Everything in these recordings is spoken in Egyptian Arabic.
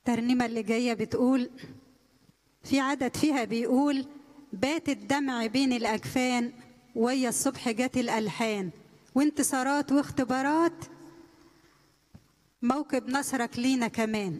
الترنيمة اللي جاية بتقول في عدد فيها بيقول بات الدمع بين الأجفان ويا الصبح جات الألحان وانتصارات واختبارات موكب نصرك لينا كمان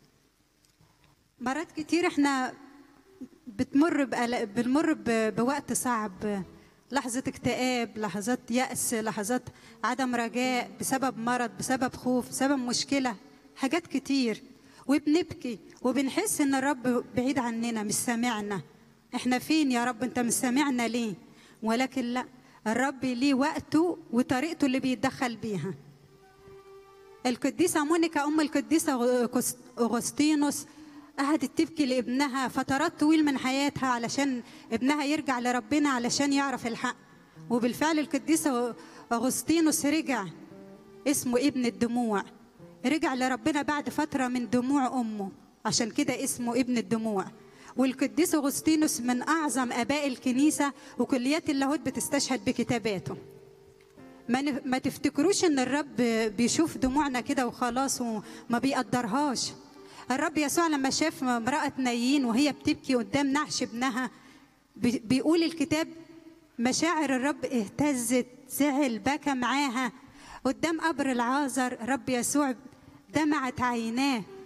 مرات كتير احنا بتمر بقل... بنمر ب... بوقت صعب لحظة اكتئاب لحظات يأس لحظات عدم رجاء بسبب مرض بسبب خوف بسبب مشكلة حاجات كتير وبنبكي وبنحس ان الرب بعيد عننا مش سامعنا احنا فين يا رب انت مش سامعنا ليه ولكن لا الرب ليه وقته وطريقته اللي بيتدخل بيها القديسة مونيكا أم القديسة أغسطينوس قعدت تبكي لابنها فترات طويل من حياتها علشان ابنها يرجع لربنا علشان يعرف الحق وبالفعل القديسة أغسطينوس رجع اسمه ابن الدموع رجع لربنا بعد فترة من دموع أمه عشان كده اسمه ابن الدموع والقديس أغسطينوس من أعظم آباء الكنيسة وكليات اللاهوت بتستشهد بكتاباته ما, ما تفتكروش ان الرب بيشوف دموعنا كده وخلاص وما بيقدرهاش الرب يسوع لما شاف امرأة نايين وهي بتبكي قدام نعش ابنها بيقول الكتاب مشاعر الرب اهتزت زعل بكى معاها قدام قبر العازر رب يسوع دمعت عيناه